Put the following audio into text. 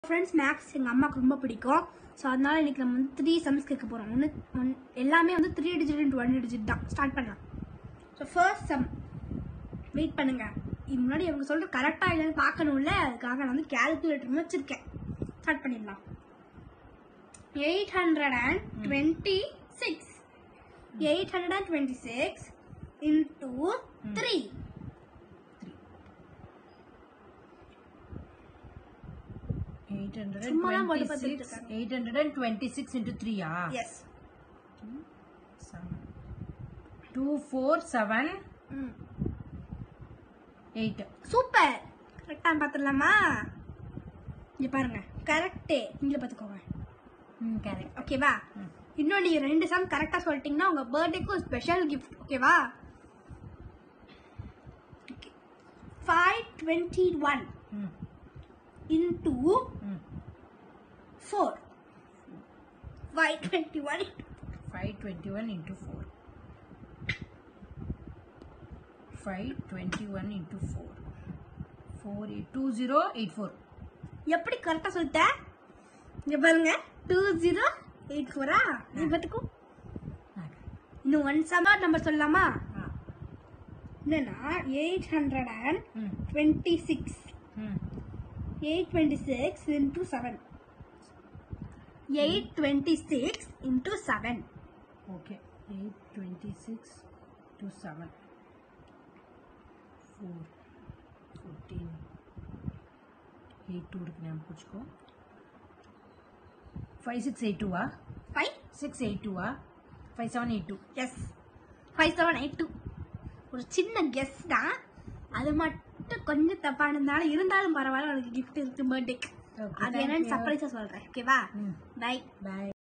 Friends maths எங்கள் அம்மாவுக்கு ரொம்ப பிடிக்கும் ஸோ அதனால இன்னைக்கு நம்ம வந்து த்ரீ சம்ஸ் கேட்க போகிறோம் ஒன்று ஒன் எல்லாமே வந்து three digit into one digit தான் ஸ்டார்ட் பண்ணலாம் ஸோ ஃபர்ஸ்ட் சம் வெயிட் பண்ணுங்க இது முன்னாடி அவங்க சொல்கிற கரெக்டாக இல்லைன்னு பார்க்கணும்ல அதுக்காக நான் வந்து கேல்குலேட்டர் வச்சுருக்கேன் ஸ்டார்ட் பண்ணிடலாம் eight hundred and twenty six eight hundred and twenty six into three சும்மாதான் போட்டு பார்த்துட்டு இருக்காங்க. 826 into 3 ஆ எஸ் 2 4 7 ம் 8 சூப்பர் கரெக்டாக பார்த்துடலாமா இங்க பாருங்க கரெக்டே நீங்களே பார்த்துக்கோங்க ம் கரெக்ட் ஓகேவா ம். இன்னும் நீங்க ரெண்டு சம் கரெக்டாக சொல்லிட்டீங்கன்னா உங்க பர்த்டேக்கு ஒரு ஸ்பெஷல் கிஃப்ட் ஓகேவா five twenty one hmm into hmm four five twenty one 521 into 4 521 into 4 4 2084 எப்படி கரெக்டாக சொல்லிட்டேன் இங்க பாருங்க டூ ஜீரோ எயிட் ஃபோரா இது பார்த்துக்கும் இன்னும் ஒன் சம்பர் நம்பர் சொல்லலாமா ஆ என்னன்னா eight hundred and hmm twenty six hmm eight twenty six into seven eight twenty six into seven okay eight twenty six two seven four fourteen eight two నేను పుచ్చుకో five six eight టూవా five six eight టూవా five seven eight two yes five seven eight two ஒரு சின்ன guess தான் அது மட்டும் கொஞ்சம் தப்பானதுனால இருந்தாலும் பரவாயில்ல உனக்கு கிஃப்ட் இருக்கு பர்த்டேக்கு Okay, அது thank என்னன்னு you. சர்ப்ரைஸாக சொல்கிறேன் ஓகேவா ம் பை బాయ్